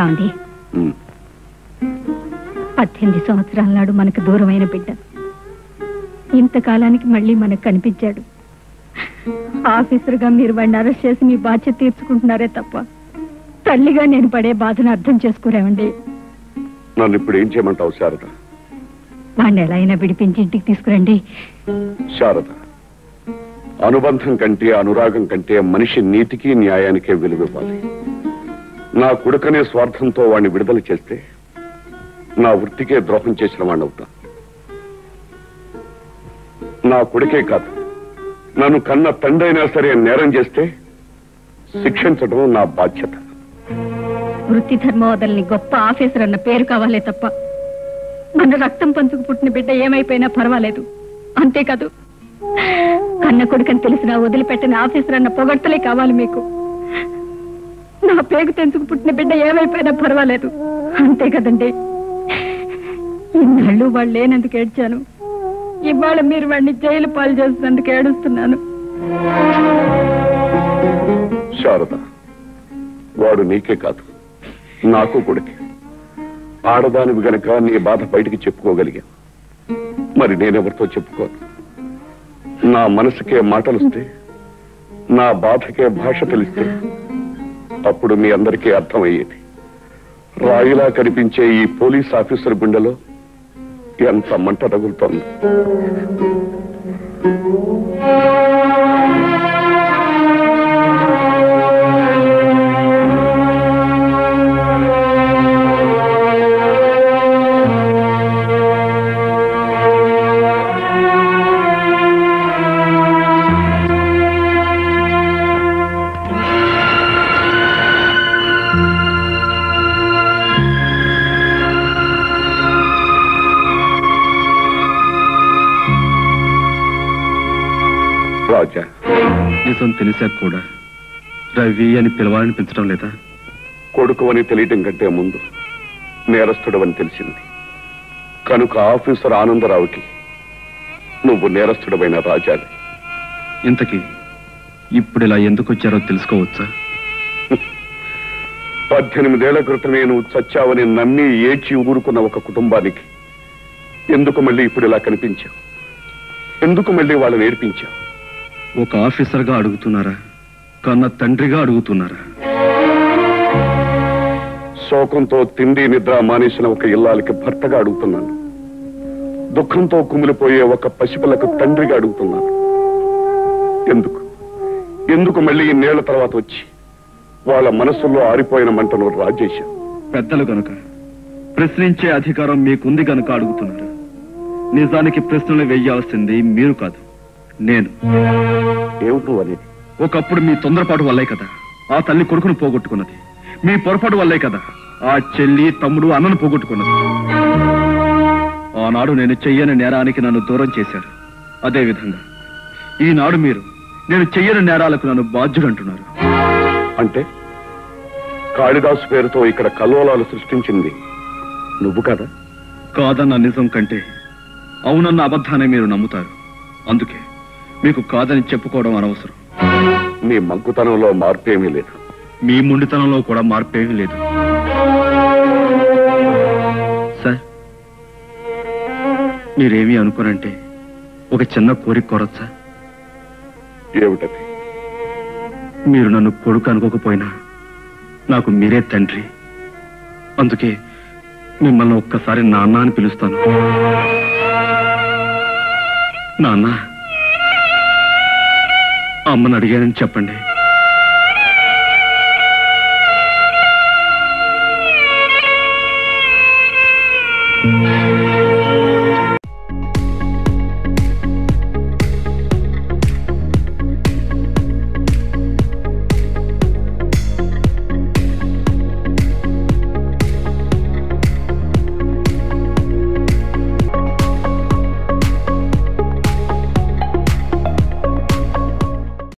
ఏమండి ఉమ్, పద్దెనిమిది సంవత్సరాల నాడు మనకు దూరమైన బిడ్డ ఇంతకాలానికి మళ్ళీ మనకు కనిపించాడు ఆఫీసర్గా మీరు వాడిని అరెస్ట్ చేసి మీ బాధ్యత తీర్చుకుంటున్నారే తప్ప తల్లిగా నేను పడే బాధను అర్థం చేసుకోరేమండి నన్ను ఇప్పుడు ఏం చేయమంటావు శారద వాడిని ఎలా అయినా విడిపించి ఇంటికి తీసుకురండి శారద అనుబంధం కంటే అనురాగం కంటే మనిషి నీతికి న్యాయానికే విలువివ్వాలి నా కొడుకనే స్వార్థంతో వాడిని విడుదల చేస్తే నా వృత్తికే ద్రోహం చేసిన వాడిని అవుతా నా కొడుకే కాదు నన్ను కన్న తండ్రి అయినా సరే నేరం చేస్తే శిక్షించడం నా బాధ్యత వృత్తి ధర్మవదల్ని గొప్ప ఆఫీసర్ అన్న పేరు కావాలే తప్ప మన రక్తం పంచుకు పుట్టిన బిడ్డ ఏమైపోయినా పర్వాలేదు అంతేకాదు కన్న కొడుకని తెలిసినా వదిలిపెట్టిన ఆఫీసర్ అన్న పొగడ్తలే కావాలి మీకు నా పేగు తెంచుకు పుట్టిన బిడ్డ ఏమైపోయినా పర్వాలేదు అంతే కదండి ఇన్నాళ్ళు వాళ్ళు లేనందుకు ఏడ్చాను ఇవాళ మీరు వాడిని జైలు పాలు చేస్తున్నందుకు ఏడుస్తున్నాను శారద వాడు నీకే కాదు నాకు కొడుకే ఆడదానివి గనక నీ బాధ బయటికి చెప్పుకోగలిగా మరి నేనెవరితో చెప్పుకోను నా మనసుకే మాటలుస్తే నా బాధకే భాష తెలిస్తే అప్పుడు మీ అందరికీ అర్థమయ్యేది రాయిలా కనిపించే ఈ పోలీస్ ఆఫీసర్ గుండెలో ఎంత మంట తగులుతోంది రాజా నిజం తెలిసాక కూడా రవి అని పిలవాలనిపించడం లేదా కొడుకు అని తెలియటం కంటే ముందు నేరస్తుడవని తెలిసింది కనుక ఆఫీసర్ ఆనందరావుకి నువ్వు నేరస్తుడమైన రాజావి ఇంతకీ ఇప్పుడు ఇలా ఎందుకు వచ్చారో తెలుసుకోవచ్చా పద్దెనిమిదేళ్ల క్రితమే నువ్వు చచ్చావని నమ్మి ఏడ్చి ఊరుకున్న ఒక కుటుంబానికి ఎందుకు మళ్ళీ ఇప్పుడు ఇలా కనిపించావు ఎందుకు మళ్ళీ వాళ్ళని ఏడిపించావు ఒక ఆఫీసర్గా అడుగుతున్నారా కన్న తండ్రిగా అడుగుతున్నారా శోకంతో తిండి నిద్ర మానేసిన ఒక ఇల్లాలకి భర్తగా అడుగుతున్నాను దుఃఖంతో కుమిలిపోయే ఒక పసిపిల్లకు తండ్రిగా అడుగుతున్నాను ఎందుకు ఎందుకు మళ్ళీ ఇన్నేళ్ల తర్వాత వచ్చి వాళ్ళ మనసుల్లో ఆరిపోయిన మంటను రాజేశావు పెద్దలు గనుక ప్రశ్నించే అధికారం మీకుంది గనుక అడుగుతున్నారు నిజానికి ప్రశ్నలు వెయ్యాల్సింది మీరు కాదు నేను ఏమిటి నువ్వు అనేది ఒకప్పుడు మీ తొందరపాటు వల్లే కదా ఆ తల్లి కొడుకును పోగొట్టుకున్నది మీ పొరపాటు వల్లే కదా ఆ చెల్లి తమ్ముడు అన్నను పోగొట్టుకున్నది ఆనాడు నేను చెయ్యని నేరానికి నన్ను దూరం చేశారు అదే విధంగా ఈనాడు మీరు నేను చెయ్యని నేరాలకు నన్ను బాధ్యుడంటున్నారు అంటే కాళిదాసు పేరుతో ఇక్కడ కల్లోలాలు సృష్టించింది నువ్వు కదా కాదన్న నిజం కంటే అవునన్న అబద్ధాన్ని మీరు నమ్ముతారు అందుకే మీకు కాదని చెప్పుకోవడం అనవసరం నీ మగ్గుతనంలో మార్పేమీ లేదు మీ మొండితనంలో కూడా మార్పేమీ లేదు సార్ మీరేమీ అనుకోనంటే ఒక చిన్న కోరిక కోరచ్చా ఏమిటది మీరు నన్ను కొడుకు అనుకోకపోయినా నాకు మీరే తండ్రి అందుకే మిమ్మల్ని ఒక్కసారి నాన్న అని పిలుస్తాను నాన్న అమ్మని అడిగానని చెప్పండి